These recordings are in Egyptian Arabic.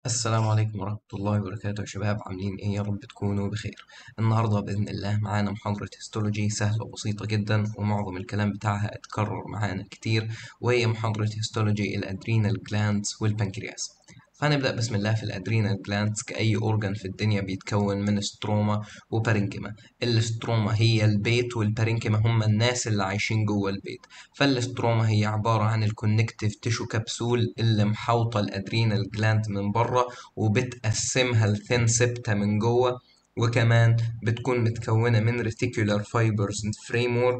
السلام عليكم ورحمة الله وبركاته يا شباب عاملين ايه يا رب تكونوا بخير النهاردة بإذن الله معانا محاضرة هيستولوجي سهلة وبسيطة جدا ومعظم الكلام بتاعها اتكرر معانا كتير وهي محاضرة هيستولوجي الأدرينال جلاندز والبنكرياس فهنبدأ بسم الله في الأدرينال جلاندز كأي أورجان في الدنيا بيتكون من ستروما وبارينكيما الستروما هي البيت والبارينكيما هم الناس اللي عايشين جوه البيت فالستروما هي عبارة عن الكونكتيف تيشو كبسول اللي محاوطة الأدرينال جلاند من بره وبتقسمها لثين سبتة من جوه وكمان بتكون متكونة من ريتيكولار فايبرز فريمورك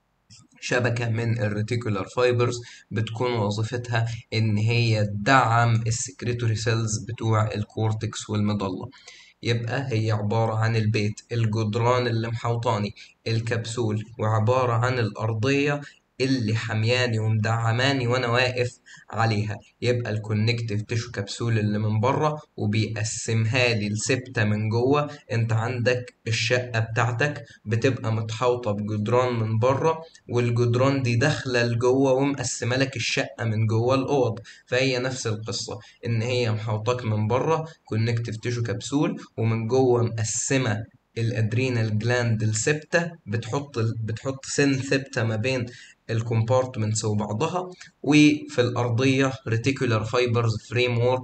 شبكة من الريتيكولار فايبرز بتكون وظيفتها إن هي تدعم السكريتوري سيلز بتوع الكورتكس والمضلة يبقى هي عبارة عن البيت الجدران اللي محوطاني الكبسول وعبارة عن الأرضية اللي حمياني ومدعماني وانا واقف عليها يبقى الكونكتيف تيشو كبسول اللي من بره وبيقسمها لي لسبتة من جوه انت عندك الشقة بتاعتك بتبقى متحوطة بجدران من بره والجدران دي داخلة لجوه ومقسمة لك الشقة من جوه الأوض فهي نفس القصة إن هي محوطاك من بره كونكتيف تيشو كبسول ومن جوه مقسمة الادرينال جلاند السبتة بتحط بتحط سن ثابتة ما بين الكومبارتمنتس وبعضها وفي الأرضية ريتيكولار فايبرز فريم ورك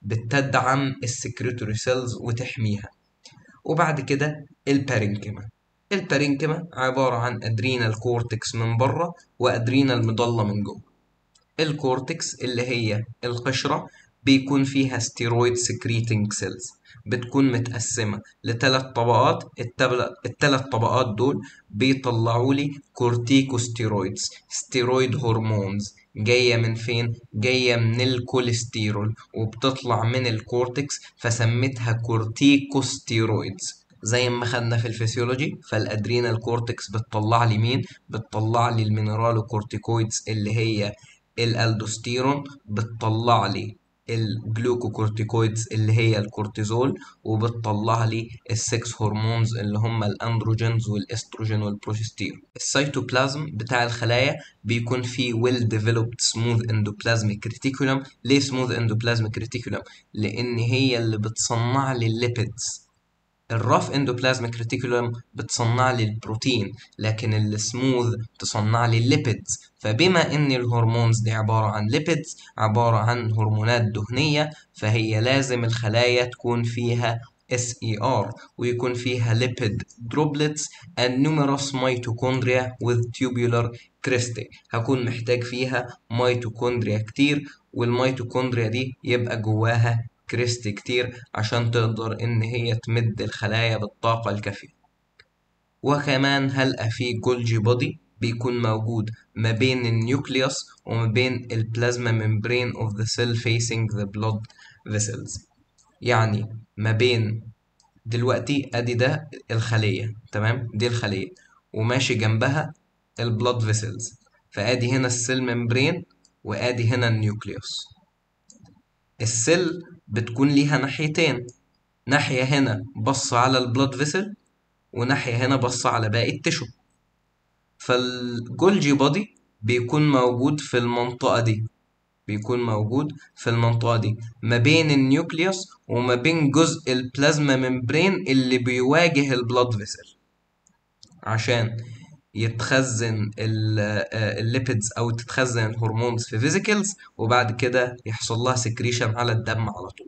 بتدعم السكريتوري سيلز وتحميها وبعد كده البارينكيما البارينكيما عبارة عن ادرينال كورتكس من بره وادرينال مضلة من جوه الكورتكس اللي هي القشرة بيكون فيها ستيرويد سكريتنج سيلز بتكون متقسمة لثلاث طبقات الثلاث طبقات دول بيطلعوا لي كورتيكوستيرويدز ستيرويد هرمونز جاية من فين؟ جاية من الكوليسترول وبتطلع من الكورتكس فسميتها كورتيكوستيرويدز زي ما خدنا في الفسيولوجي فالادرينال كورتكس بتطلع لي مين؟ بتطلع لي المينرالو كورتيكويدز اللي هي الالدوستيرون بتطلع لي الجلوكوكورتيكويدز اللي هي الكورتيزول وبتطلع لي السكس هرمونز اللي هم الاندروجينز والاستروجين والبروجستيرون السيتوبلازم بتاع الخلايا بيكون فيه ويل ديفلوبد سموث اندوبلازميك ريتيكولم ليه سموث اندوبلازميك ريتيكولم لان هي اللي بتصنع لي الليبيدز الرف اندوبلازميك ريتيكولم بتصنع لي البروتين لكن السموث تصنع لي الليبيدز فبما ان الهرمونز دي عبارة عن ليبيدز عبارة عن هرمونات دهنية فهي لازم الخلايا تكون فيها SER ويكون فيها lipid droplets and numerous mitochondria with tubular cristae هكون محتاج فيها ميتوكوندريا كتير والميتوكوندريا دي يبقى جواها كريست كتير عشان تقدر إن هي تمد الخلايا بالطاقة الكافية وكمان هلقى في جولجي بودي بيكون موجود ما بين النيوكليوس وما بين البلازما ممبرين of the cell facing the blood vessels يعني ما بين دلوقتي ادي ده الخلية تمام دي الخلية وماشي جنبها البلاد فيسلز فادي هنا السيل ممبرين وادي هنا النيوكليوس السيل بتكون ليها ناحيتين ناحية هنا بص على البلاد فيسل وناحية هنا بص على باقي التشو فالجولجي بودي بيكون موجود في المنطقة دي بيكون موجود في المنطقة دي ما بين النيوكليوس وما بين جزء البلازما ممبرين اللي بيواجه البلاد فيسل عشان يتخزن الليبيدز او تتخزن الهرمونز في فيزيكلز وبعد كده يحصل لها سكريشن على الدم على طول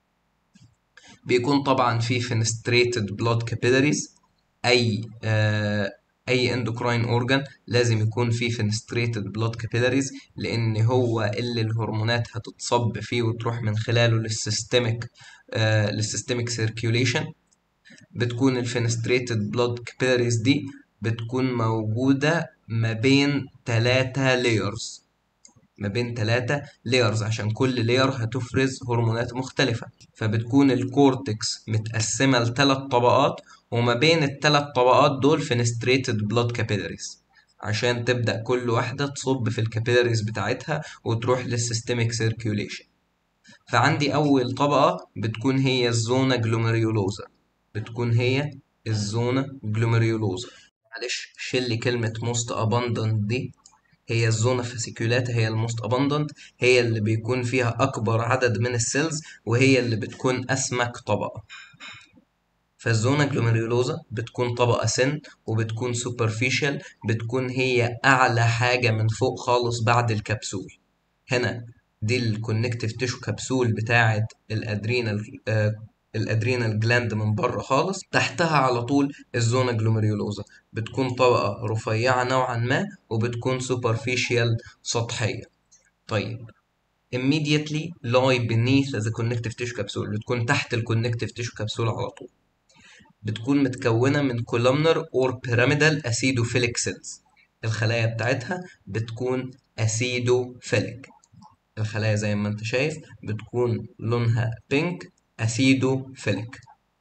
بيكون طبعا في فينستريتد بلود كابيلاريز اي آه اي اندوكراين اورجان لازم يكون فيه فينستريتد بلود كابيلاريز لان هو اللي الهرمونات هتتصب فيه وتروح من خلاله للسيستميك آه للسيستميك سيركيوليشن بتكون الفينستريتد بلود كابيلاريز دي بتكون موجودة ما بين تلاتة لايرز ما بين تلاتة لايرز عشان كل لاير هتفرز هرمونات مختلفة فبتكون الكورتكس متقسمة لتلات طبقات وما بين التلات طبقات دول فينستريتد بلود كابيلاريز عشان تبدأ كل واحدة تصب في الكابيلاريز بتاعتها وتروح للسيستميك سيركيوليشن فعندي أول طبقة بتكون هي الزونة جلوميريولوزا بتكون هي الزونة جلوميريولوزا معلش شيل كلمة most abundant دي هي الزونة فاسيكولاتا هي الموست اباندنت هي اللي بيكون فيها اكبر عدد من السيلز وهي اللي بتكون اسمك طبقة فالزونة جلوميريولوزا بتكون طبقة سن وبتكون سوبرفيشال بتكون هي أعلى حاجة من فوق خالص بعد الكبسول هنا دي الكونكتيف تيشو كبسول بتاعة الأدرينال آه الأدرينال جلاند من بره خالص تحتها على طول الزونة جلوميريولوزا بتكون طبقة رفيعة نوعا ما وبتكون سوبرفيشال سطحية طيب immediately lie beneath the connective tissue capsule بتكون تحت الكونكتيف tissue capsule على طول بتكون متكونة من columnar or pyramidal acidophilic cells الخلايا بتاعتها بتكون acidophilic الخلايا زي ما انت شايف بتكون لونها بينك acidophilic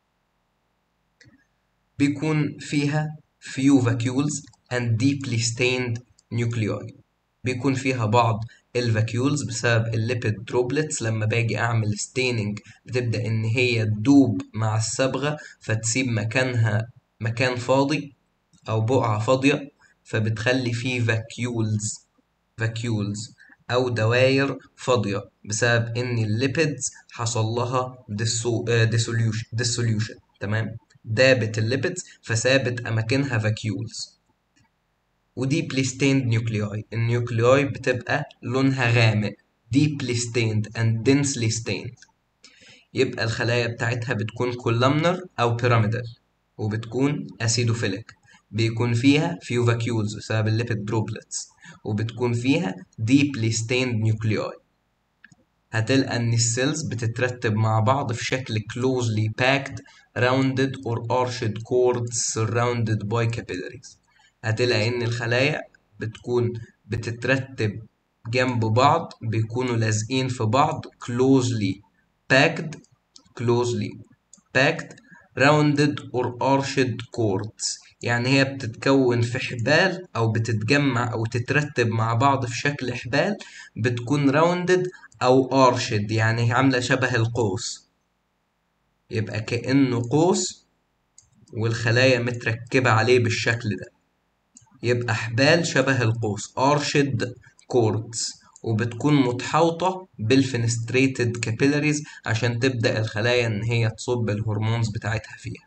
بيكون فيها few vacuoles and deeply stained nuclei بيكون فيها بعض الفاكيولز بسبب الليبيد دروبلتس لما باجي اعمل ستيننج بتبدا ان هي تدوب مع الصبغه فتسيب مكانها مكان فاضي او بقعه فاضيه فبتخلي فيه فاكيولز فاكيولز او دواير فاضيه بسبب ان الليبيدز حصل لها ديسوليوشن ديسوليوشن تمام دابت الليبيدز فسابت اماكنها فاكيولز وديبلي ستيند نيوكلياي النيوكلياي بتبقى لونها غامق deeply stained and densely stained يبقى الخلايا بتاعتها بتكون columnar أو pyramidal وبتكون acidophilic بيكون فيها few vacuoles بسبب الليبيد دروبلتس وبتكون فيها deeply stained nuclei هتلقى ان السيلز بتترتب مع بعض في شكل closely packed rounded or arched cords surrounded by capillaries هتلاقي ان الخلايا بتكون بتترتب جنب بعض بيكونوا لازقين في بعض closely packed closely packed rounded or arched cords يعني هي بتتكون في حبال او بتتجمع او تترتب مع بعض في شكل حبال بتكون rounded او arched يعني عاملة شبه القوس يبقى كأنه قوس والخلايا متركبة عليه بالشكل ده يبقى حبال شبه القوس arched cords وبتكون متحوطة بالفنستريتد كابيلاريز عشان تبدأ الخلايا إن هي تصب الهرمونز بتاعتها فيها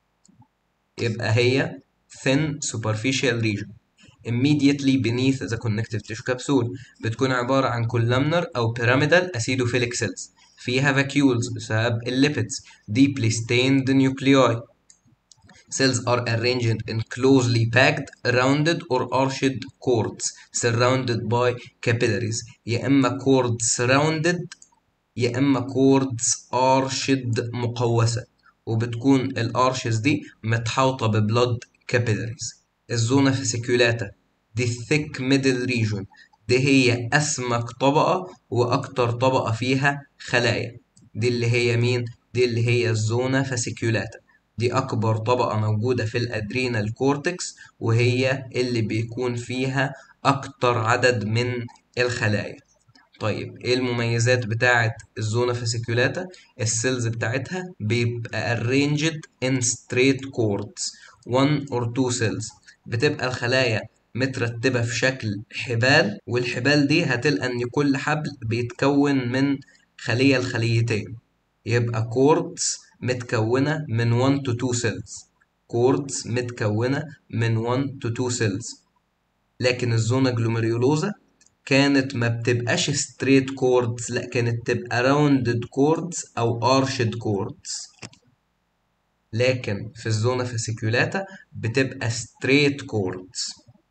يبقى هي thin superficial region immediately beneath the connective tissue capsule بتكون عبارة عن columnar أو pyramidal acidophilic cells فيها vacuoles بسبب الليبيدز deeply stained nuclei cells are arranged in closely packed rounded or arched cords surrounded by capillaries يا إما cords surrounded يا إما cords arched مقوسة وبتكون الارشز دي متحوطة ببلود capillaries الزونة فاسيكولاتا دي thick middle region دي هي أسمك طبقة وأكتر طبقة فيها خلايا دي اللي هي مين؟ دي اللي هي الزونة فاسيكولاتا دي أكبر طبقة موجودة في الأدرينال كورتكس وهي اللي بيكون فيها أكتر عدد من الخلايا طيب ايه المميزات بتاعة الزونة فاسيكولاتا السيلز بتاعتها بيبقى arranged in straight cords one or two cells بتبقى الخلايا مترتبة في شكل حبال والحبال دي هتلقى ان كل حبل بيتكون من خلية لخليتين يبقى كوردز متكونة من 1 to 2 cells كوردز متكونة من 1 to 2 cells لكن الزونة جلوميريولوزا كانت ما بتبقاش ستريت كوردز لا كانت تبقى راوندد كوردز او ارشد كوردز لكن في الزونة فاسيكولاتا بتبقى ستريت كوردز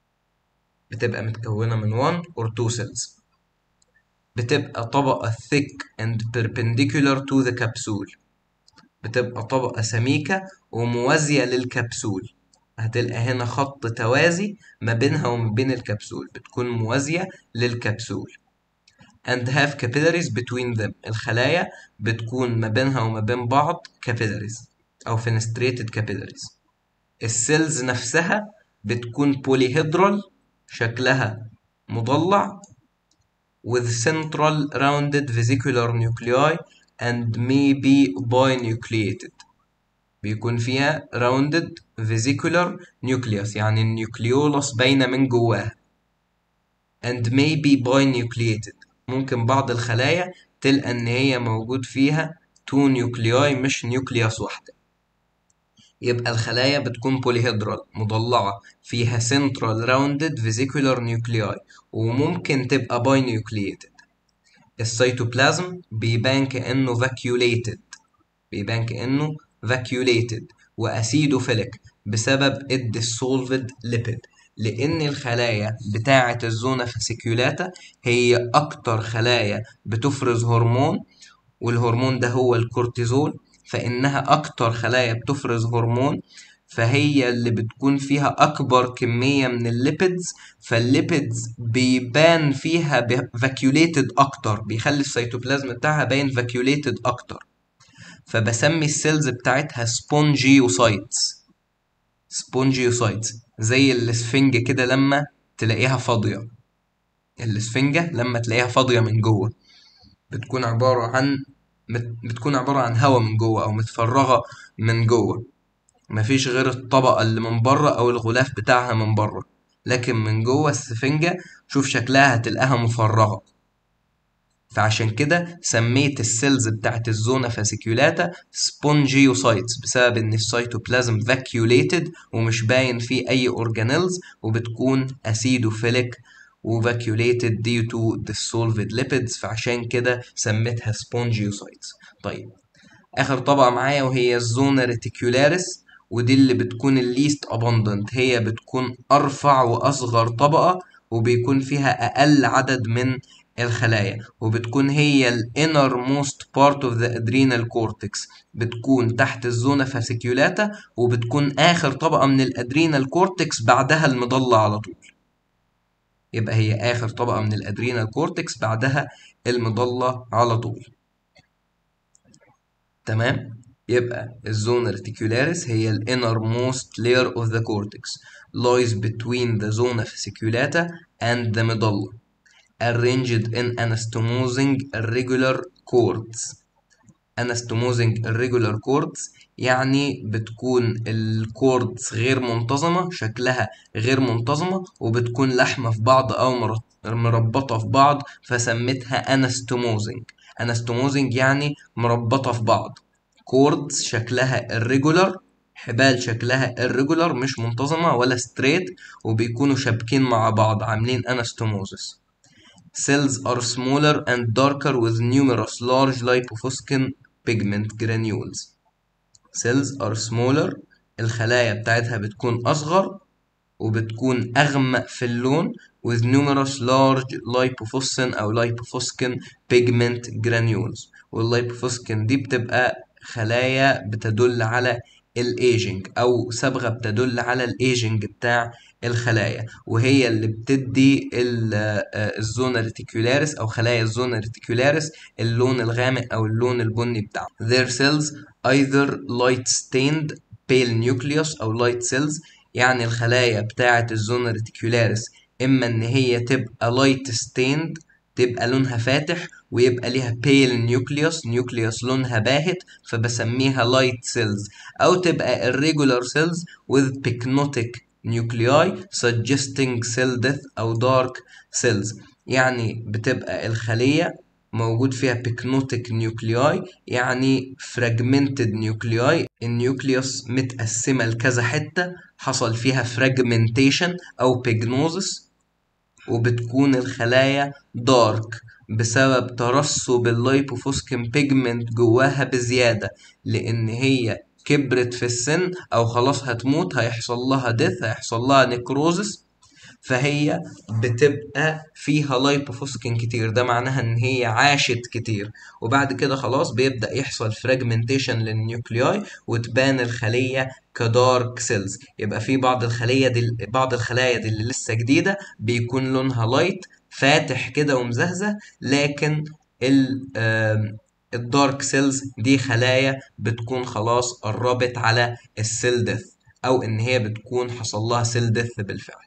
بتبقى متكونة من 1 or 2 cells بتبقى طبقة thick and perpendicular to the capsule بتبقى طبقة سميكة وموازية للكبسول هتلقى هنا خط توازي ما بينها وما بين الكبسول بتكون موازية للكبسول and have capillaries between them الخلايا بتكون ما بينها وما بين بعض capillaries أو fenestrated capillaries السيلز نفسها بتكون polyhedral شكلها مضلع with central rounded vesicular nuclei and may be binucleated بيكون فيها rounded vesicular nucleus يعني النيوكليولس باينة من جواها and may be binucleated ممكن بعض الخلايا تلقى ان هي موجود فيها تو نيوكلياي مش نيوكليوس واحدة يبقى الخلايا بتكون بوليهيدرال مضلعة فيها central rounded vesicular nuclei وممكن تبقى binucleated السيتوبلازم بيبان كأنه vacuolated بيبان كأنه vacuolated وأسيدوفيليك بسبب الديسولفد ليبيد لأن الخلايا بتاعة الزونة فاسيكيولاتا هي أكتر خلايا بتفرز هرمون والهرمون ده هو الكورتيزول فإنها أكتر خلايا بتفرز هرمون فهي اللي بتكون فيها أكبر كمية من الليبيدز فالليبيدز بيبان فيها فاكيوليتد أكتر بيخلي السيتوبلازم بتاعها باين فاكيوليتد أكتر فبسمي السيلز بتاعتها سبونجيوسايتس سبونجيوسايتس زي الاسفنج كده لما تلاقيها فاضية الاسفنجة لما تلاقيها فاضية من جوه بتكون عبارة عن بتكون عبارة عن هواء من جوه أو متفرغة من جوه مفيش غير الطبقة اللي من بره أو الغلاف بتاعها من بره لكن من جوه السفنجة شوف شكلها هتلاقيها مفرغة فعشان كده سميت السيلز بتاعت الزونة فاسيكيولاتا سبونجيوسايتس بسبب ان السيتوبلازم فاكيوليتد ومش باين فيه اي اورجانيلز وبتكون اسيدوفيليك وفاكيوليتد due to dissolved lipids فعشان كده سميتها سبونجيوسايتس طيب اخر طبقة معايا وهي الزونة ريتيكولاريس ودي اللي بتكون الليست abundant هي بتكون ارفع واصغر طبقة وبيكون فيها اقل عدد من الخلايا وبتكون هي ال inner most part of the adrenal cortex بتكون تحت الزونة فاسيكيولاتا وبتكون آخر طبقة من الادرينال كورتكس بعدها المضلة على طول يبقى هي آخر طبقة من الادرينال كورتكس بعدها المضلة على طول تمام يبقى الزونة ريتيكولاريس هي ال innermost layer of the cortex lies between the zona fasciculata and the medulla arranged in anastomosing irregular chords anastomosing irregular chords يعني بتكون الكوردز غير منتظمة شكلها غير منتظمة وبتكون لحمة في بعض أو مربطة في بعض فسميتها انستوموزنج انستوموزنج يعني مربطة في بعض كوردز شكلها irregular حبال شكلها irregular مش منتظمة ولا straight وبيكونوا شابكين مع بعض عاملين انستوموزس cells are smaller and darker with numerous large lipofuscin pigment granules cells are smaller الخلايا بتاعتها بتكون أصغر وبتكون أغمق في اللون with numerous large lipofuscin أو lipofuscin pigment granules واللايبوفوسكين دي بتبقى خلايا بتدل على الايجنج او صبغه بتدل على الايجنج بتاع الخلايا وهي اللي بتدي الزونا ريتيكولاريس او خلايا الزونا ريتيكولاريس اللون الغامق او اللون البني بتاعه their cells either light stained pale nucleus او light cells يعني الخلايا بتاعه الزونا ريتيكولاريس اما ان هي تبقى light stained تبقى لونها فاتح ويبقى ليها pale nucleus nucleus لونها باهت فبسميها light cells أو تبقى irregular cells with pycnotic nuclei suggesting cell death أو dark cells يعني بتبقى الخلية موجود فيها pycnotic nuclei يعني fragmented nuclei النيوكليوس متقسمة لكذا حتة حصل فيها fragmentation أو pygnosis وبتكون الخلايا دارك بسبب ترسب اللايبوفوسكين بيجمنت جواها بزيادة لأن هي كبرت في السن أو خلاص هتموت هيحصل لها ديث هيحصل لها نيكروزس فهي بتبقى فيها لايبوفوسكين كتير ده معناها ان هي عاشت كتير وبعد كده خلاص بيبدأ يحصل فراجمنتيشن للنيوكلياي وتبان الخلية كدارك سيلز يبقى في بعض الخلية دي بعض الخلايا دي اللي لسه جديدة بيكون لونها لايت فاتح كده ومزهزه لكن الدارك سيلز دي خلايا بتكون خلاص قربت على السيل ديث او ان هي بتكون حصل لها سيل ديث بالفعل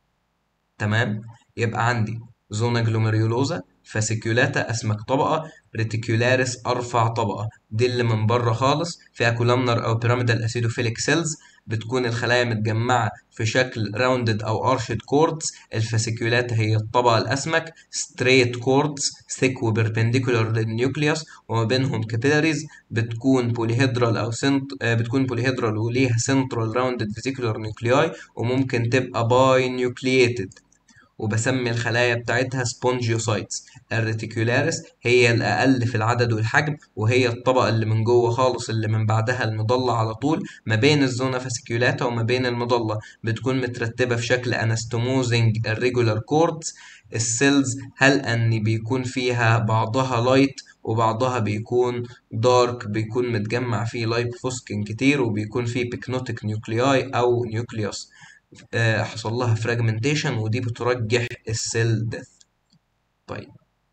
تمام يبقى عندي زونا جلوميريولوزا فاسيكيولاتا اسمك طبقه ريتيكولاريس ارفع طبقه دي اللي من بره خالص فيها كولامنر او بيراميدال اسيدوفيليك سيلز بتكون الخلايا متجمعة في شكل راوندد أو أرشد كوردز الفاسيكيولات هي الطبقة الأسمك ستريت كوردز ثيك وبربنديكولار للنيوكليوس وما بينهم كابيلاريز بتكون بوليهيدرال أو سنت بتكون بوليهيدرال وليها سنترال راوندد فيزيكولار نيوكلياي وممكن تبقى باي نيوكلييتد وبسمي الخلايا بتاعتها سبونجيوسايتس الريتيكولاريس هي الأقل في العدد والحجم وهي الطبقة اللي من جوه خالص اللي من بعدها المضلة على طول ما بين الزونا فاسيكولاتا وما بين المضلة بتكون مترتبة في شكل انستموزنج الريجولار كوردز السيلز هل ان بيكون فيها بعضها لايت وبعضها بيكون دارك بيكون متجمع فيه لايبوفوسكين كتير وبيكون فيه بيكنوتيك نيوكلياي او نيوكليوس آه، حصل لها فراجمنتيشن ودي بترجح السيل ديث طيب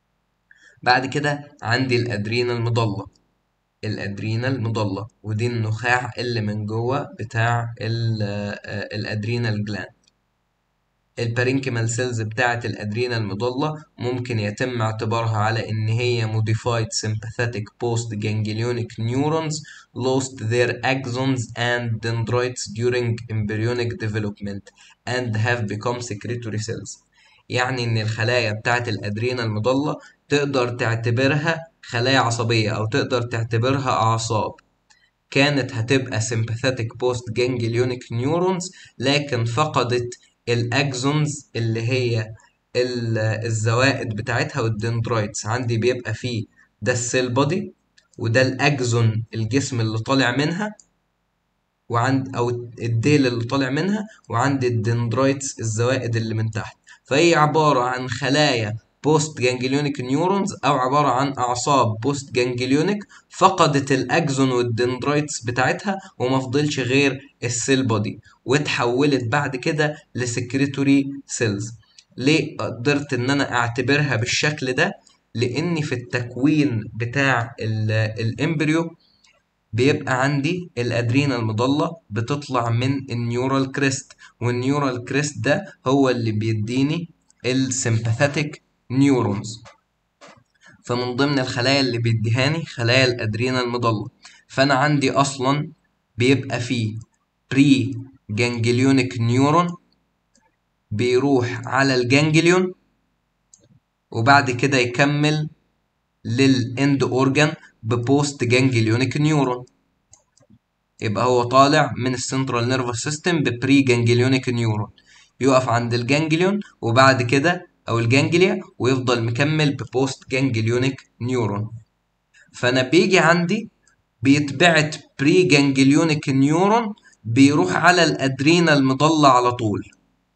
بعد كده عندي الادرينال مضله الادرينال مضله ودي النخاع اللي من جوه بتاع الادرينال جلاند البارينكيمال سيلز بتاعة الادرينال مضلة ممكن يتم اعتبارها على ان هي modified sympathetic post ganglionic neurons lost their axons and dendrites during embryonic development and have become secretory cells يعني ان الخلايا بتاعة الادرينال مضلة تقدر تعتبرها خلايا عصبية او تقدر تعتبرها اعصاب كانت هتبقى sympathetic post ganglionic neurons لكن فقدت الاكزونز اللي هي الزوائد بتاعتها والدندرايتس عندي بيبقى فيه ده السيل بودي وده الاكزون الجسم اللي طالع منها وعند او الديل اللي طالع منها وعندي الدندرايتس الزوائد اللي من تحت فهي عبارة عن خلايا بوست جانجليونيك نيورونز او عبارة عن اعصاب بوست جانجليونيك فقدت الاكزون والدندرايتس بتاعتها وما فضلش غير السيل بودي واتحولت بعد كده لسكريتوري سيلز ليه قدرت ان انا اعتبرها بالشكل ده لاني في التكوين بتاع الامبريو بيبقى عندي الادرينال مضلة بتطلع من النيورال كريست والنيورال كريست ده هو اللي بيديني السمباثيك نيورونز فمن ضمن الخلايا اللي بيديهاني خلايا الادرينال مضلة فانا عندي اصلا بيبقى فيه بري جانجليونيك نيورون بيروح على الجانجليون وبعد كده يكمل للاند اورجان ببوست جانجليونيك نيورون يبقى هو طالع من السنترال نيرفس سيستم ببري جانجليونيك نيورون يقف عند الجانجليون وبعد كده او الجانجليا ويفضل مكمل ببوست جانجليونيك نيورون فانا بيجي عندي بيتبعت بري جانجليونيك نيورون بيروح على الادرينال مضلة على طول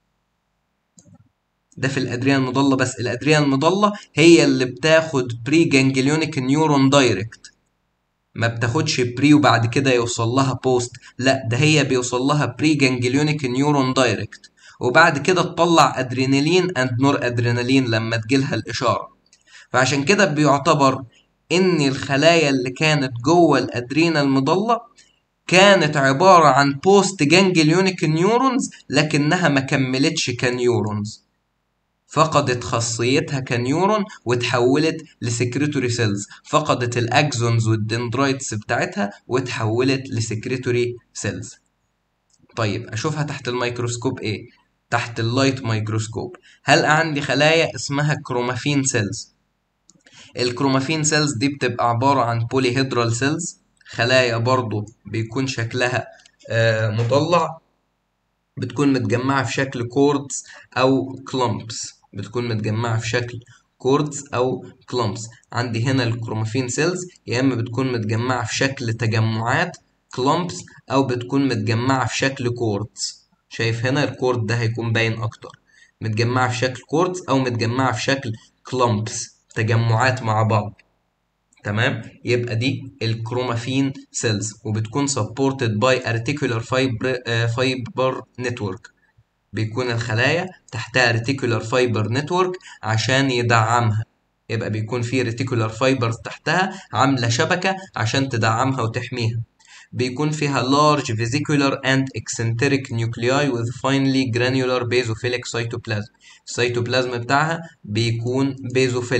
ده في الادرينال مضلة بس الادرينال مضلة هي اللي بتاخد بري جانجليونيك نيورون دايركت ما بتاخدش بري وبعد كده يوصل لها بوست لا ده هي بيوصل لها بري جانجليونيك نيورون دايركت وبعد كده تطلع ادرينالين اند نور ادرينالين لما تجيلها الاشاره فعشان كده بيعتبر ان الخلايا اللي كانت جوه الادرينال مضله كانت عبارة عن بوست جانجليونيك نيورونز لكنها ما كملتش كنيورونز فقدت خاصيتها كنيورون وتحولت لسكريتوري سيلز فقدت الاكزونز والدندرايتس بتاعتها وتحولت لسكريتوري سيلز طيب اشوفها تحت الميكروسكوب ايه تحت اللايت ميكروسكوب هل عندي خلايا اسمها كرومافين سيلز الكرومافين سيلز دي بتبقى عبارة عن بوليهيدرال سيلز خلايا برضو بيكون شكلها آه مضلع بتكون متجمعة في شكل كوردز أو كلامبس بتكون متجمعة في شكل كوردز أو كلامبس عندي هنا الكرومافين سيلز يا إما بتكون متجمعة في شكل تجمعات كلامبس أو بتكون متجمعة في شكل كوردز شايف هنا الكورد ده هيكون باين أكتر متجمعة في شكل كوردز أو متجمعة في شكل كلامبس تجمعات مع بعض تمام يبقى دي الكرومافين سيلز وبتكون سبورتد باي ارتيكولار فايبر فايبر نتورك بيكون الخلايا تحتها ريتيكولار فايبر نتورك عشان يدعمها يبقى بيكون في ريتيكولار فايبرز تحتها عامله شبكه عشان تدعمها وتحميها بيكون فيها large vesicular and eccentric nuclei with finely granular basophilic cytoplasm السيتوبلازم بتاعها بيكون بيزوفيليك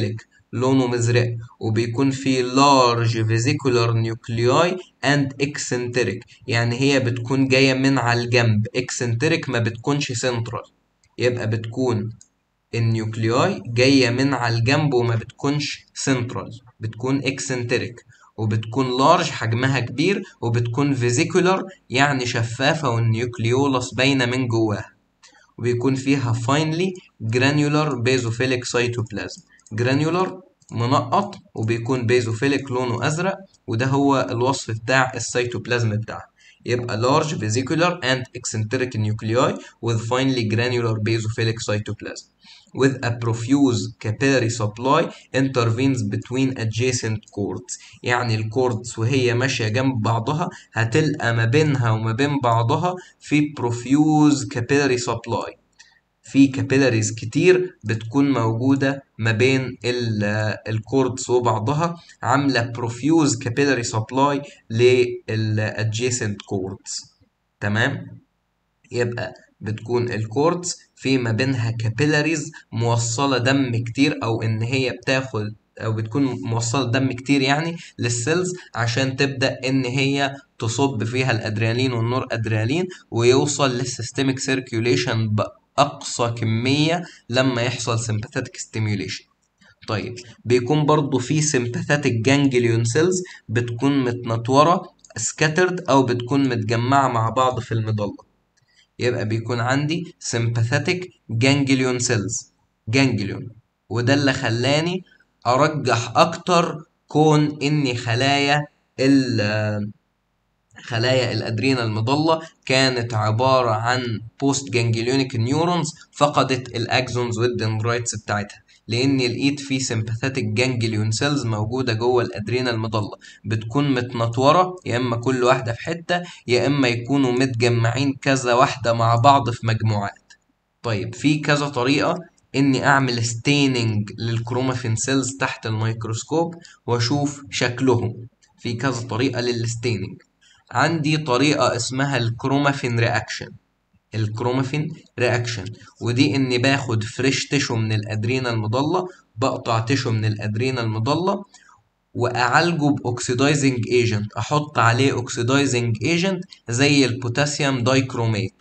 لونه مزرق وبيكون فيه large vesicular nuclei and eccentric يعني هي بتكون جاية من على الجنب eccentric ما بتكونش central يبقى بتكون النيوكلياي جاية من على الجنب وما بتكونش سنترال بتكون اكسنتريك وبتكون لارج حجمها كبير وبتكون فيزيكولار يعني شفافة والنيوكليولس باينة من جواها وبيكون فيها فاينلي جرانيولار بيزوفيليك سيتوبلازم جرانيولار منقط وبيكون بيزوفيليك لونه أزرق وده هو الوصف بتاع السيتوبلازم بتاعها يبقى large vesicular and eccentric nuclei with finely granular basophilic cytoplasm with a profuse capillary supply intervenes between adjacent cords يعني الكوردز وهي ماشية جنب بعضها هتلقى ما بينها وما بين بعضها في profuse capillary supply في كابيلاريز كتير بتكون موجودة ما بين الكوردز وبعضها عاملة بروفيوز كابيلاري سبلاي للادجيسنت كوردز تمام يبقى بتكون الكوردز في ما بينها كابيلاريز موصلة دم كتير أو إن هي بتاخد أو بتكون موصلة دم كتير يعني للسيلز عشان تبدأ إن هي تصب فيها الأدرينالين والنور أدرينالين ويوصل للسيستميك سيركيوليشن بأقصى كمية لما يحصل sympathetic stimulation طيب بيكون برضو في sympathetic ganglion cells بتكون متنطورة scattered أو بتكون متجمعة مع بعض في المظلة يبقى بيكون عندي sympathetic ganglion cells ganglion وده اللي خلاني أرجح أكتر كون إن خلايا ال خلايا الأدرينا المضلة كانت عبارة عن بوست جانجليونيك نيورونز فقدت الأكزونز والدندرايتس بتاعتها لأن لقيت في سمباثيتك جانجليون سيلز موجودة جوه الأدرينا المضلة بتكون متنطورة يا إما كل واحدة في حتة يا إما يكونوا متجمعين كذا واحدة مع بعض في مجموعات طيب في كذا طريقة إني أعمل ستيننج للكرومافين سيلز تحت الميكروسكوب وأشوف شكلهم في كذا طريقة للستيننج عندي طريقة اسمها الكرومافين رياكشن الكرومافين رياكشن ودي اني باخد فريش تيشو من الادرينا المضلة بقطع تيشو من الادرينا المضلة واعالجه باوكسيدايزنج ايجنت احط عليه اوكسيدايزنج ايجنت زي البوتاسيوم دايكروميت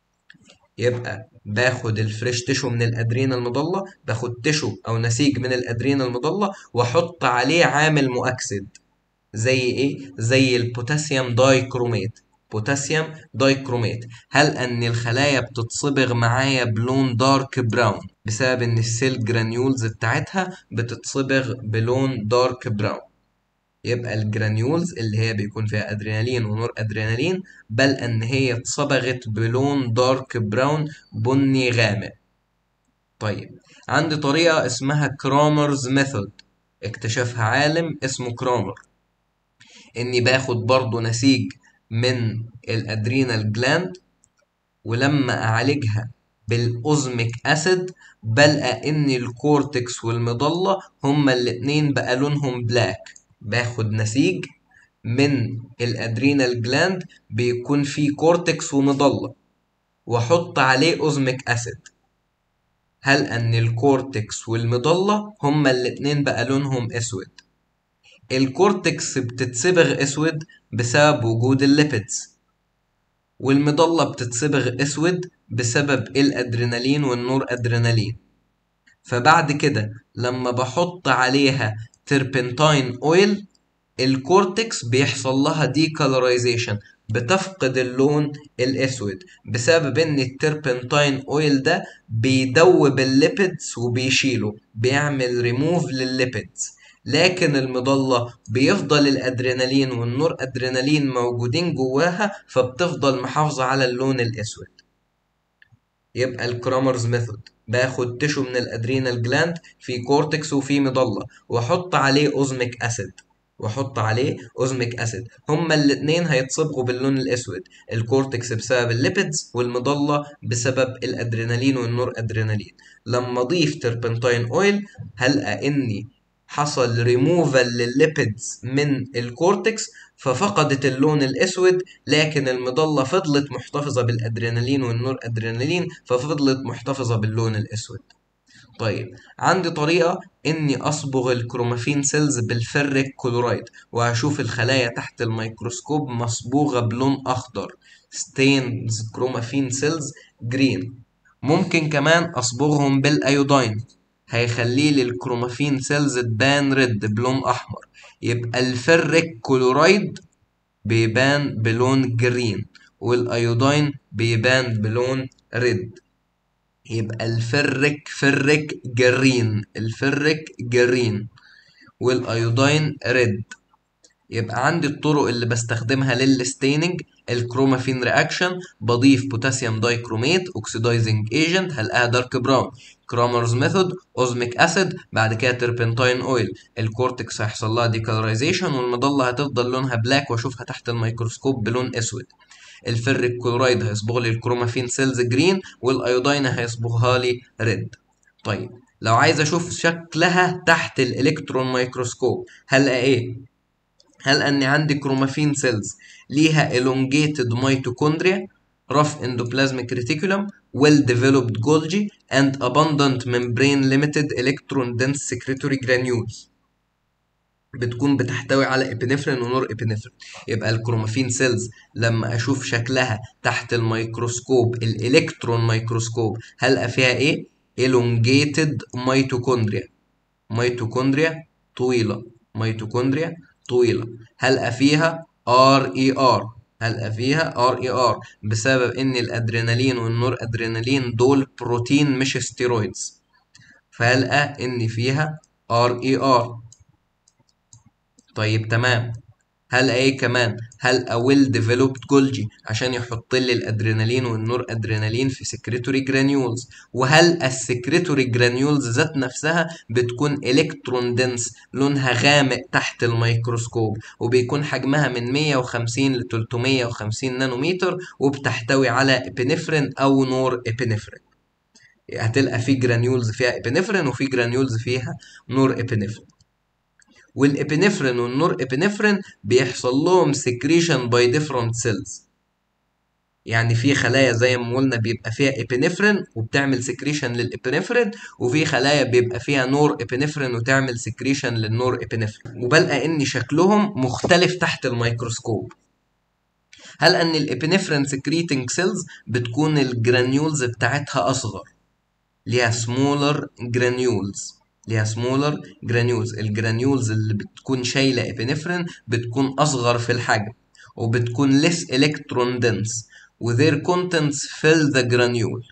يبقى باخد الفريش تيشو من الادرينا المضلة باخد تيشو او نسيج من الادرينا المضلة واحط عليه عامل مؤكسد زي ايه زي البوتاسيوم دايكروميت بوتاسيوم دايكروميت هل ان الخلايا بتتصبغ معايا بلون دارك براون بسبب ان السيل جرانيولز بتاعتها بتتصبغ بلون دارك براون يبقى الجرانيولز اللي هي بيكون فيها ادرينالين ونور ادرينالين بل ان هي اتصبغت بلون دارك براون بني غامق طيب عندي طريقة اسمها كرامرز ميثود اكتشفها عالم اسمه كرامر اني باخد برضو نسيج من الادرينال جلاند ولما اعالجها بالاوزميك اسيد بلقى ان الكورتكس والمضلة هما الاتنين بقى لونهم بلاك باخد نسيج من الادرينال جلاند بيكون فيه كورتكس ومضلة واحط عليه اوزميك اسيد هل ان الكورتكس والمضلة هما الاتنين بقى لونهم اسود الكورتكس بتتصبغ اسود بسبب وجود الليبيدز والمضلة بتتصبغ اسود بسبب الادرينالين والنور ادرينالين فبعد كده لما بحط عليها تربنتاين اويل الكورتكس بيحصل لها ديكالرايزيشن بتفقد اللون الاسود بسبب ان التربنتاين اويل ده بيدوب الليبيدز وبيشيله بيعمل ريموف للليبيدز لكن المضلة بيفضل الأدرينالين والنور أدرينالين موجودين جواها فبتفضل محافظة على اللون الأسود يبقى الكرامرز ميثود باخد تشو من الأدرينال جلاند في كورتكس وفي مضلة وأحط عليه أوزميك أسيد واحط عليه اوزميك اسيد هما الاتنين هيتصبغوا باللون الاسود الكورتكس بسبب الليبيدز والمضله بسبب الادرينالين والنور ادرينالين لما اضيف تربنتاين اويل هلقى اني حصل ريموفال للليبيدز من الكورتكس ففقدت اللون الاسود لكن المضله فضلت محتفظه بالادرينالين والنور ادرينالين ففضلت محتفظه باللون الاسود طيب عندي طريقة إني أصبغ الكرومافين سيلز بالفريك كلورايد وهشوف الخلايا تحت الميكروسكوب مصبوغة بلون أخضر ستينز كرومافين سيلز جرين ممكن كمان أصبغهم بالأيودين هيخلي لي الكرومافين سيلز تبان ريد بلون أحمر يبقى الفريك كلورايد بيبان بلون جرين والايودين بيبان بلون ريد يبقى الفرك فرك جرين الفرك جرين والايودين ريد يبقى عندي الطرق اللي بستخدمها للستيننج الكرومافين رياكشن بضيف بوتاسيوم دايكروميت اوكسيدايزنج ايجنت هلاقيها دارك براون كرامرز ميثود اوزميك اسيد بعد كده تربنتاين اويل الكورتكس هيحصل لها ديكالرايزيشن والمضله هتفضل لونها بلاك واشوفها تحت الميكروسكوب بلون اسود الفريك كلورايد هيصبغ لي الكرومافين سيلز جرين والايودين هيصبغها لي ريد طيب لو عايز اشوف شكلها تحت الالكترون ميكروسكوب هلقى ايه هل اني عندي كرومافين سيلز ليها elongated mitochondria rough endoplasmic reticulum well developed Golgi and abundant membrane limited electron dense secretory granules بتكون بتحتوي على ابنفرين ونور ابنفرين يبقى الكرومافين سيلز لما اشوف شكلها تحت الميكروسكوب الالكترون ميكروسكوب هلقى فيها ايه elongated mitochondria ميتوكوندريا طويله ميتوكوندريا طويله هلقى فيها ار اي ار هلقى فيها ار اي ار بسبب ان الادرينالين والنور ادرينالين دول بروتين مش ستيرويدز فهلقى ان فيها ار اي ار طيب تمام هل ايه كمان هل ويل ديفلوبد جولجي عشان يحط لي الادرينالين والنور ادرينالين في سكريتوري جرانيولز وهل السكريتوري جرانيولز ذات نفسها بتكون الكترون دنس لونها غامق تحت الميكروسكوب وبيكون حجمها من 150 ل 350 نانومتر وبتحتوي على ابنفرين او نور ابنفرين هتلقى في جرانيولز فيها ابنفرين وفي جرانيولز فيها نور ابنفرين والابنفرين والنور ابنفرين بيحصل لهم سكريشن باي ديفرنت سيلز يعني في خلايا زي ما قلنا بيبقى فيها ابنفرين وبتعمل سكريشن للابنفرين وفي خلايا بيبقى فيها نور ابنفرين وتعمل سكريشن للنور ابنفرين وبلقى ان شكلهم مختلف تحت الميكروسكوب هل ان الابنفرين سكريتنج سيلز بتكون الجرانيولز بتاعتها اصغر ليها سمولر جرانيولز ليها سمولر جرانيولز الجرانيولز اللي بتكون شايله ابنفرين بتكون اصغر في الحجم وبتكون less electron dense و their contents fill the granule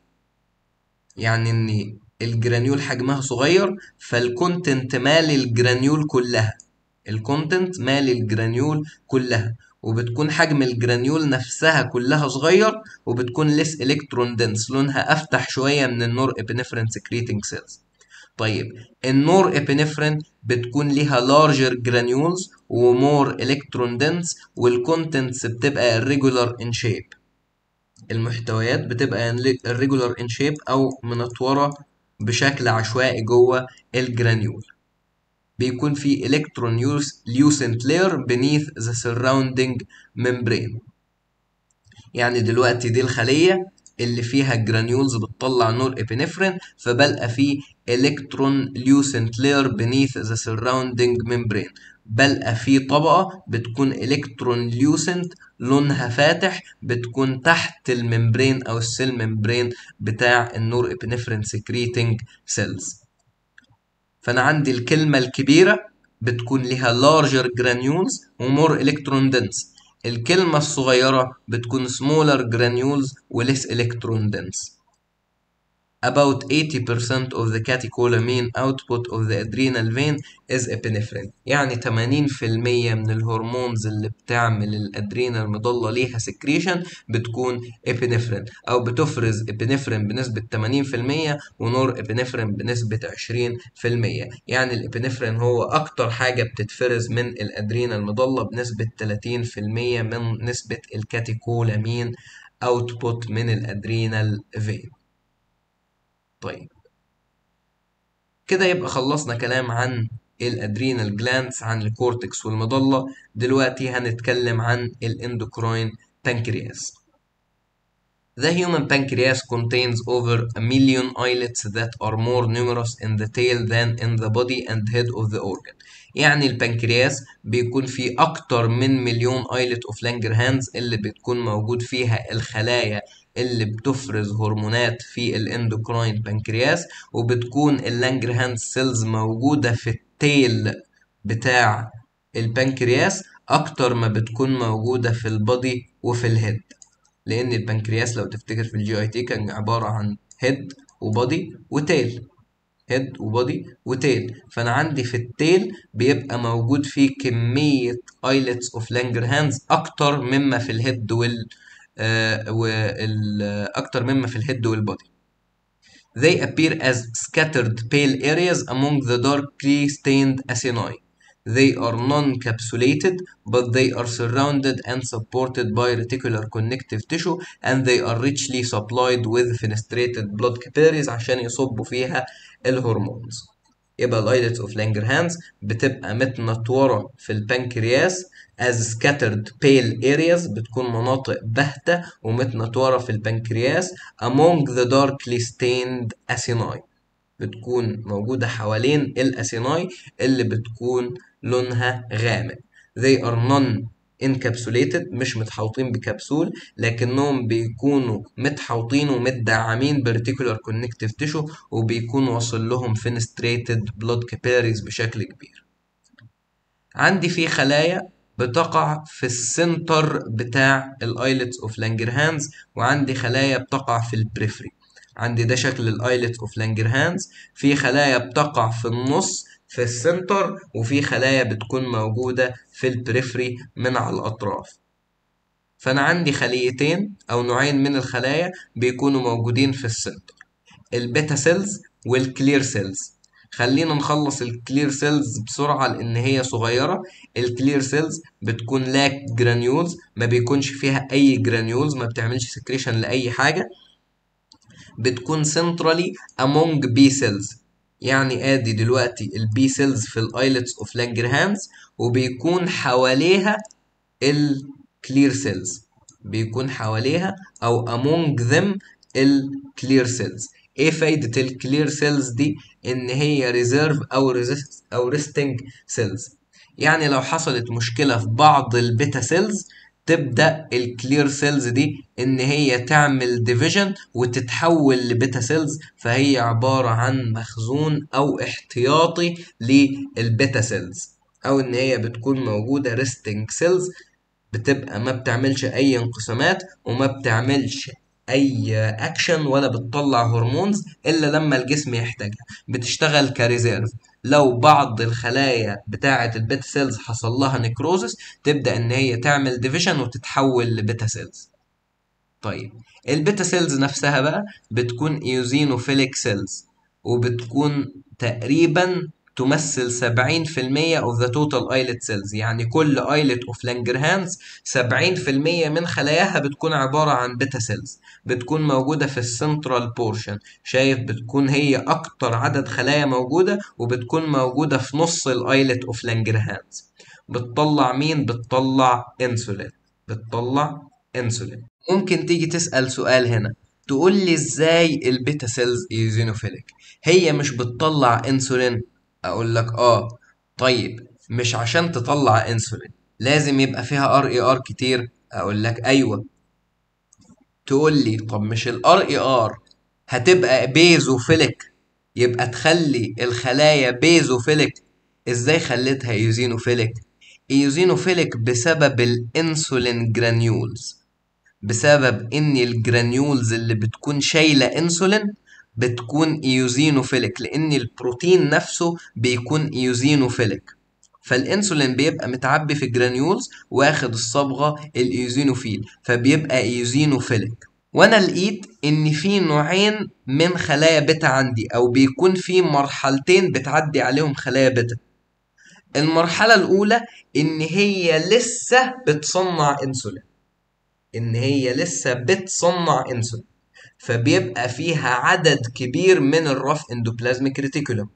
يعني ان الجرانيول حجمها صغير فالكونتنت مالي الجرانيول كلها الكونتنت مالي الجرانيول كلها وبتكون حجم الجرانيول نفسها كلها صغير وبتكون less electron dense لونها افتح شويه من النور ابنفرين secreting cells طيب النور ابنفرين بتكون ليها larger granules ومور electron dense والكونتنتس بتبقى irregular in shape المحتويات بتبقى irregular in shape أو منطورة بشكل عشوائي جوه الجرانيول بيكون في electron lucent layer beneath the surrounding membrane يعني دلوقتي دي الخلية اللي فيها الجرانيولز بتطلع نور ابنفرين فبلقى فيه الكترون ليوسنت لاير beneath the surrounding membrane بلقى فيه طبقة بتكون الكترون ليوسنت لونها فاتح بتكون تحت الممبرين او السيل ممبرين بتاع النور ابنفرين سكريتنج سيلز فانا عندي الكلمة الكبيرة بتكون لها larger granules ومور electron dense الكلمة الصغيرة بتكون smaller granules و less electron dense. About 80% of the catecholamine output of the adrenal vein is epinephrine يعني 80% من الهرمونز اللي بتعمل الادرينال مضلة ليها سكريشن بتكون ابنفرين او بتفرز ابنفرين بنسبة 80% ونور ابنفرين بنسبة 20% يعني الابنفرين هو اكتر حاجة بتتفرز من الادرينال مضلة بنسبة 30% من نسبة الكاتيكولامين اوتبوت من الادرينال فين طيب كده يبقى خلصنا كلام عن الادرينال جلاندز عن الكورتكس والمضلة دلوقتي هنتكلم عن الاندوكراين بانكرياس The human pancreas contains over a million islets that are more numerous in the tail than in the body and head of the organ. يعني البنكرياس بيكون فيه أكتر من مليون ايلت اوف لانجرهانز اللي بتكون موجود فيها الخلايا اللي بتفرز هرمونات في الاندوكراين بنكرياس وبتكون اللانجرهانز سيلز موجودة في التيل بتاع البنكرياس أكتر ما بتكون موجودة في البادي وفي الهيد لان البنكرياس لو تفتكر في الجي اي تي كان عباره عن هيد وبادي وتيل هيد وبادي وتيل فانا عندي في التيل بيبقى موجود فيه كميه ايلتس اوف لانجرهانز اكتر مما في الهيد وال آه وال اكتر مما في الهيد والبادي They appear as scattered pale areas among the darkly stained acini. They are non-capsulated, but they are surrounded and supported by reticular connective tissue and they are richly supplied with fenestrated blood capillaries عشان يصبوا فيها الهرمونز. يبقى الايلتس اوف لانجرهانز بتبقى متنطورة في البنكرياس as scattered pale areas بتكون مناطق باهتة ومتنطورة في البنكرياس among the darkly stained acini. بتكون موجودة حوالين الأسيناي اللي بتكون لونها غامق they are non encapsulated مش متحوطين بكبسول لكنهم بيكونوا متحوطين ومتدعمين برتيكولار كونكتيف تيشو وبيكون واصل لهم fenestrated blood capillaries بشكل كبير عندي في خلايا بتقع في السنتر بتاع الايلتس اوف لانجرهانز وعندي خلايا بتقع في البريفري عندي ده شكل الايلت اوف لانجرهانز في خلايا بتقع في النص في السنتر وفي خلايا بتكون موجودة في البريفري من على الأطراف فأنا عندي خليتين أو نوعين من الخلايا بيكونوا موجودين في السنتر البيتا سيلز والكلير سيلز خلينا نخلص الكلير سيلز بسرعة لأن هي صغيرة الكلير سيلز بتكون لاك جرانيولز ما بيكونش فيها أي جرانيولز ما بتعملش سكريشن لأي حاجة بتكون centrally among B cells يعني ادي دلوقتي البي سيلز في الايلتس اوف لانجرهانز وبيكون حواليها الكلير سيلز بيكون حواليها او among them الكلير سيلز ايه فايدة الكلير سيلز دي ان هي ريزيرف او ريزيست او ريستنج سيلز يعني لو حصلت مشكلة في بعض البيتا سيلز تبدا الكلير سيلز دي ان هي تعمل ديفيجن وتتحول لبيتا سيلز فهي عباره عن مخزون او احتياطي للبيتا سيلز او ان هي بتكون موجوده ريستنج سيلز بتبقى ما بتعملش اي انقسامات وما بتعملش اي اكشن ولا بتطلع هرمونز الا لما الجسم يحتاجها بتشتغل كريزيرف لو بعض الخلايا بتاعه البيتا سيلز حصل لها نيكروزس تبدا ان هي تعمل ديفيجن وتتحول لبيتا سيلز طيب البيتا سيلز نفسها بقى بتكون ايوزينوفيليك سيلز وبتكون تقريبا تمثل 70% of the total islet cells يعني كل islet of Langerhans 70% من خلاياها بتكون عبارة عن بيتا سيلز بتكون موجودة في السنترال بورشن شايف بتكون هي أكتر عدد خلايا موجودة وبتكون موجودة في نص الايلت اوف Langerhans بتطلع مين؟ بتطلع انسولين بتطلع انسولين ممكن تيجي تسأل سؤال هنا تقول لي ازاي البيتا سيلز ايزينوفيليك هي مش بتطلع انسولين اقول لك اه طيب مش عشان تطلع انسولين لازم يبقى فيها ار اي ار كتير اقول لك ايوه تقول لي طب مش الار اي ار هتبقى بيزوفيليك يبقى تخلي الخلايا بيزوفيليك ازاي خليتها ايوزينوفيليك ايوزينوفيليك بسبب الانسولين جرانيولز بسبب ان الجرانيولز اللي بتكون شايله انسولين بتكون ايوزينوفيليك لان البروتين نفسه بيكون ايوزينوفيليك فالانسولين بيبقى متعبي في الجرانيولز واخد الصبغه الايوزينوفيل فبيبقى ايوزينوفيليك وانا لقيت ان في نوعين من خلايا بيتا عندي او بيكون في مرحلتين بتعدي عليهم خلايا بيتا المرحله الاولى ان هي لسه بتصنع انسولين ان هي لسه بتصنع انسولين فبيبقى فيها عدد كبير من الرف اندوبلازميك ريتيكولوم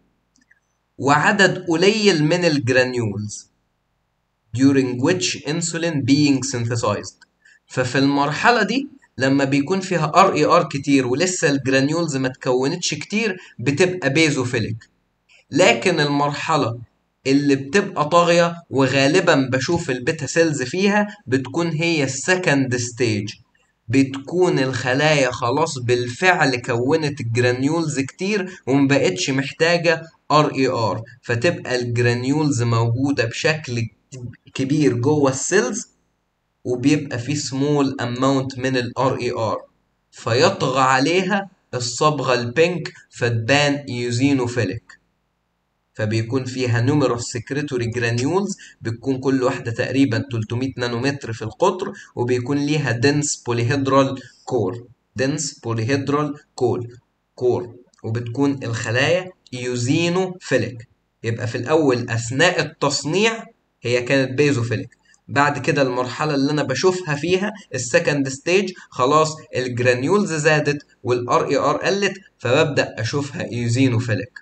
وعدد قليل من الجرانيولز during which insulin being synthesized ففي المرحلة دي لما بيكون فيها ار اي ار كتير ولسه الجرانيولز ما تكونتش كتير بتبقى بيزوفيليك لكن المرحله اللي بتبقى طاغيه وغالبا بشوف البيتا سيلز فيها بتكون هي السكند ستيج بتكون الخلايا خلاص بالفعل كونت الجرانيولز كتير ومبقتش محتاجة ار اي ار فتبقى الجرانيولز موجودة بشكل كبير جوه السيلز وبيبقى في سمول اماونت من الار اي ار فيطغى عليها الصبغة البينك فتبان ايوزينوفيليك فبيكون فيها نوميروس سكريتوري جرانيولز بتكون كل واحدة تقريبا 300 نانومتر في القطر وبيكون ليها دنس بوليهيدرال كور دنس بوليهيدرال كور كور وبتكون الخلايا ايوزينوفيليك يبقى في الأول أثناء التصنيع هي كانت بيزوفيليك بعد كده المرحلة اللي أنا بشوفها فيها السكند ستيج خلاص الجرانيولز زادت والار اي ار قلت فببدأ أشوفها ايوزينوفيليك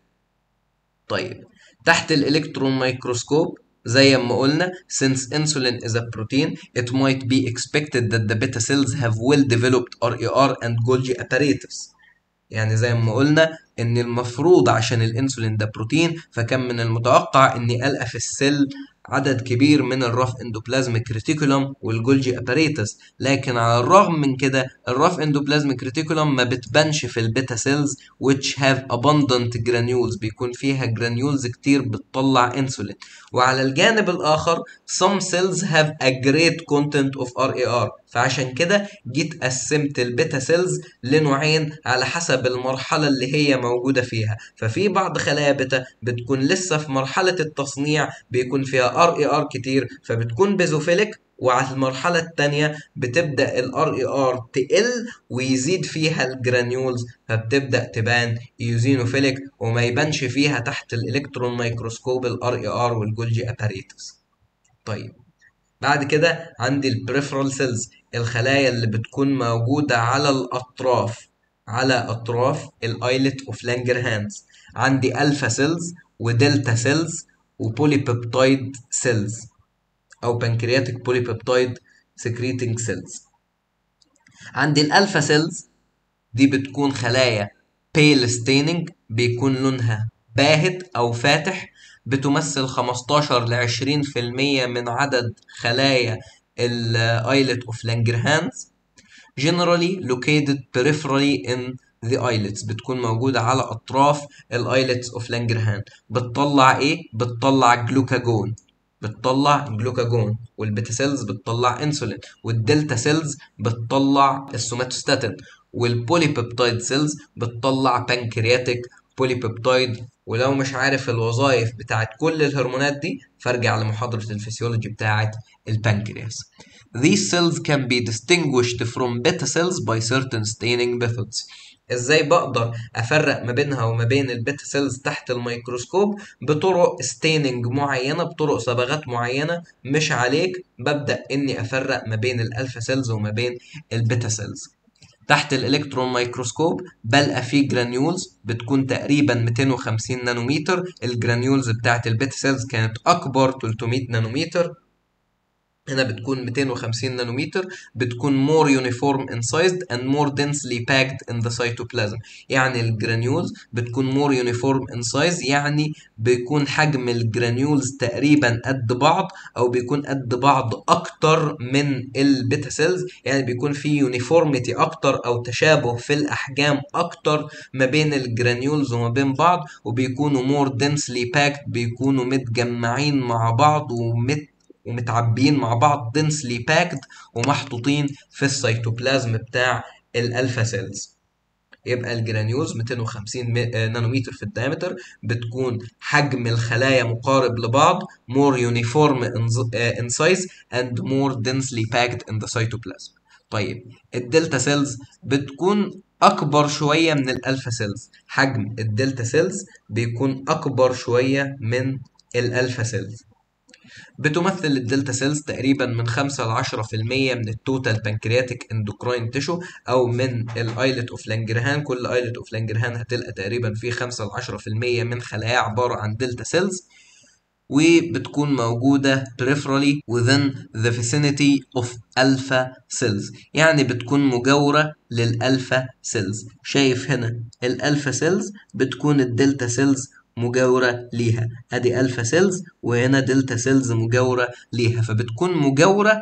طيب تحت الالكترون مايكروسكوب زي ما قلنا since insulin is a protein it might be expected that the beta cells have well developed RER and Golgi apparatus يعني زي ما قلنا ان المفروض عشان الانسولين ده بروتين فكان من المتوقع اني القى في السيل عدد كبير من الرف اندوبلازميك ريتيكولوم والجولجي اباريتس لكن على الرغم من كده الرف اندوبلازميك ريتيكولوم ما بتبانش في البيتا سيلز which have abundant granules بيكون فيها جرانيولز كتير بتطلع انسولين وعلى الجانب الاخر some cells have a great content of RAR فعشان كده جيت قسمت البيتا سيلز لنوعين على حسب المرحلة اللي هي موجودة فيها ففي بعض خلايا بيتا بتكون لسه في مرحلة التصنيع بيكون فيها ار اي ار كتير فبتكون بيزوفيليك وعلى المرحلة التانية بتبدأ الار اي ار تقل ويزيد فيها الجرانيولز فبتبدأ تبان ايوزينوفيليك وما يبانش فيها تحت الالكترون مايكروسكوب الار اي ار والجولجي اباريتس طيب بعد كده عندي البريفرال سيلز الخلايا اللي بتكون موجودة على الأطراف على أطراف الايلت اوف لانجرهانز عندي ألفا سيلز ودلتا سيلز وبوليبيبتايد سيلز أو بنكرياتيك بوليبيبتايد سكريتنج سيلز عندي الألفا سيلز دي بتكون خلايا بيل ستيننج بيكون لونها باهت أو فاتح بتمثل 15 ل 20% من عدد خلايا الايلت اوف لانجرهانز generally located peripherally in the islets بتكون موجودة على أطراف الايلتس اوف لانجرهان بتطلع إيه؟ بتطلع جلوكاجون بتطلع جلوكاجون والبيتا سيلز بتطلع انسولين والدلتا سيلز بتطلع السوماتوستاتين والبوليبيبتايد سيلز بتطلع بانكرياتيك بوليبيبتايد ولو مش عارف الوظائف بتاعت كل الهرمونات دي فارجع لمحاضرة الفسيولوجي بتاعت البنكرياس. These cells can be distinguished from beta cells by certain staining methods. ازاي بقدر افرق ما بينها وما بين البيتا سيلز تحت الميكروسكوب بطرق ستيننج معينه بطرق صبغات معينه مش عليك ببدا اني افرق ما بين الالفا سيلز وما بين البيتا سيلز تحت الالكترون مايكروسكوب بلقى فيه جرانيولز بتكون تقريبا 250 نانومتر الجرانيولز بتاعت البيتا سيلز كانت اكبر 300 نانومتر هنا بتكون 250 نانومتر بتكون more uniform in sized and more densely packed in the cytoplasm يعني الجرانيولز بتكون more uniform in size يعني بيكون حجم الجرانيولز تقريبا قد بعض او بيكون قد بعض اكتر من البيتا سيلز يعني بيكون في يونيفورميتي اكتر او تشابه في الاحجام اكتر ما بين الجرانيولز وما بين بعض وبيكونوا more densely packed بيكونوا متجمعين مع بعض ومت ومتعبيين مع بعض densely packed ومحطوطين في السيتوبلازم بتاع الالفا سيلز يبقى الجرانيولز 250 نانومتر في الدايمتر بتكون حجم الخلايا مقارب لبعض more uniform in size and more densely packed in the cytoplasm طيب الدلتا سيلز بتكون اكبر شويه من الالفا سيلز حجم الدلتا سيلز بيكون اكبر شويه من الالفا سيلز بتمثل الدلتا سيلز تقريبا من 5 ل 10% من التوتال بانكرياتيك اندوكراين تيشو او من الايلت اوف لانجرهان كل ايلت اوف لانجرهان هتلقى تقريبا فيه 5 ل 10% من خلايا عباره عن دلتا سيلز وبتكون موجودة peripherally within the vicinity of alpha cells يعني بتكون مجاورة للألفا سيلز شايف هنا الألفا سيلز بتكون الدلتا سيلز مجاورة ليها ادي الفا سيلز وهنا دلتا سيلز مجاورة ليها فبتكون مجاورة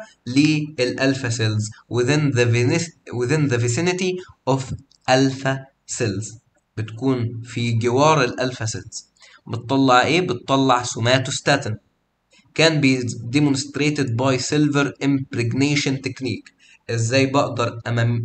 للالفا سيلز within the within the vicinity of alpha cells بتكون في جوار الالفا سيلز بتطلع ايه بتطلع سوماتوستاتين كان بي demonstrated by silver impregnation technique ازاي بقدر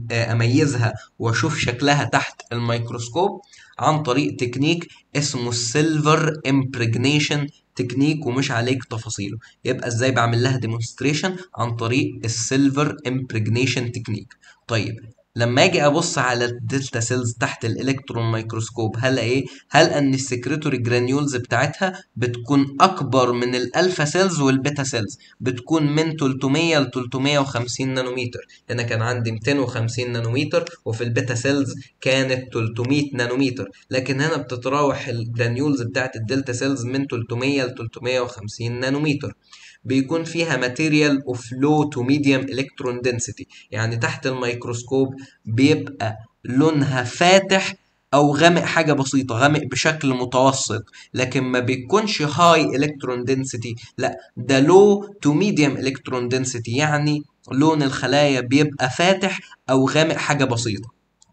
اميزها واشوف شكلها تحت الميكروسكوب عن طريق تكنيك اسمه السيلفر امبريجنيشن تكنيك ومش عليك تفاصيله يبقى ازاي بعمل لها ديمونستريشن عن طريق السيلفر امبريجنيشن تكنيك طيب لما اجي ابص على الدلتا سيلز تحت الالكترون ميكروسكوب هل ايه هل ان السكريتوري جرانيولز بتاعتها بتكون اكبر من الالفا سيلز والبيتا سيلز بتكون من 300 ل 350 نانومتر هنا كان عندي 250 نانومتر وفي البيتا سيلز كانت 300 نانومتر لكن هنا بتتراوح الجرانيولز بتاعت الدلتا سيلز من 300 ل 350 نانومتر بيكون فيها ماتيريال اوف لو تو ميديوم الكترون دنسيتي يعني تحت الميكروسكوب بيبقى لونها فاتح او غامق حاجه بسيطه غامق بشكل متوسط لكن ما بيكونش هاي الكترون دنسيتي لا ده لو تو ميديوم الكترون دنسيتي يعني لون الخلايا بيبقى فاتح او غامق حاجه بسيطه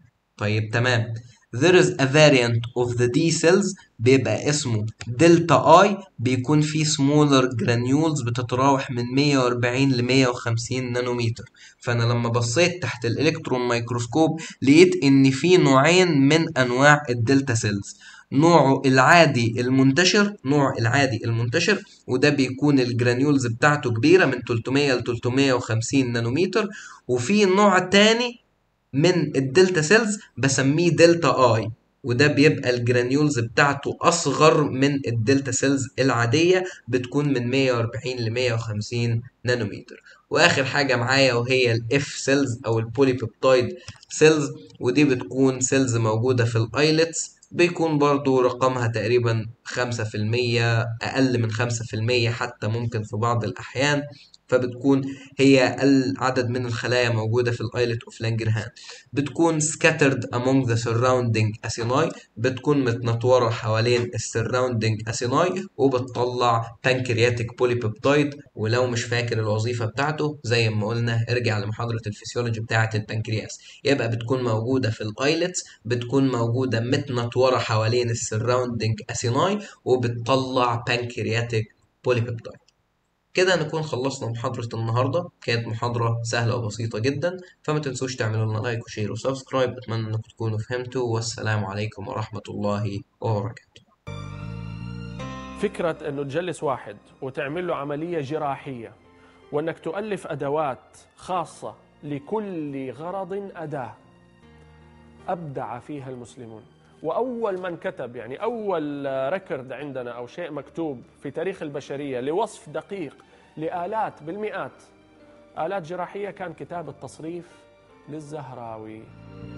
طيب تمام there is a variant of the D cells بيبقى اسمه دلتا اي بيكون فيه smaller granules بتتراوح من 140 ل 150 نانومتر فانا لما بصيت تحت الالكترون ميكروسكوب لقيت ان في نوعين من انواع الدلتا سيلز نوعه العادي المنتشر نوع العادي المنتشر وده بيكون الجرانيولز بتاعته كبيره من 300 ل 350 نانومتر وفي نوع تاني من الدلتا سيلز بسميه دلتا اي وده بيبقى الجرانيولز بتاعته اصغر من الدلتا سيلز العاديه بتكون من 140 ل 150 نانومتر واخر حاجه معايا وهي الاف سيلز او البوليبيبتايد سيلز ودي بتكون سيلز موجوده في الايلتس بيكون برضو رقمها تقريبا خمسة في المية أقل من خمسة في المية حتى ممكن في بعض الأحيان فبتكون هي العدد من الخلايا موجودة في الايلت اوف لانجرهان بتكون scattered among the surrounding acini بتكون متنطورة حوالين السراوندينج acini وبتطلع pancreatic polypeptide ولو مش فاكر الوظيفة بتاعته زي ما قلنا ارجع لمحاضرة الفسيولوجي بتاعة البنكرياس يبقى بتكون موجودة في الايلتس بتكون موجودة متنطورة حوالين السراوندينج acini وبتطلع pancreatic polypeptide كده نكون خلصنا محاضرة النهاردة كانت محاضرة سهلة وبسيطة جدا فما تنسوش تعملوا لنا لايك وشير وسبسكرايب أتمنى أنكم تكونوا فهمتوا والسلام عليكم ورحمة الله وبركاته فكرة أنه تجلس واحد وتعمل له عملية جراحية وأنك تؤلف أدوات خاصة لكل غرض أداة أبدع فيها المسلمون وأول من كتب يعني أول ريكورد عندنا أو شيء مكتوب في تاريخ البشرية لوصف دقيق لآلات بالمئات آلات جراحية كان كتاب التصريف للزهراوي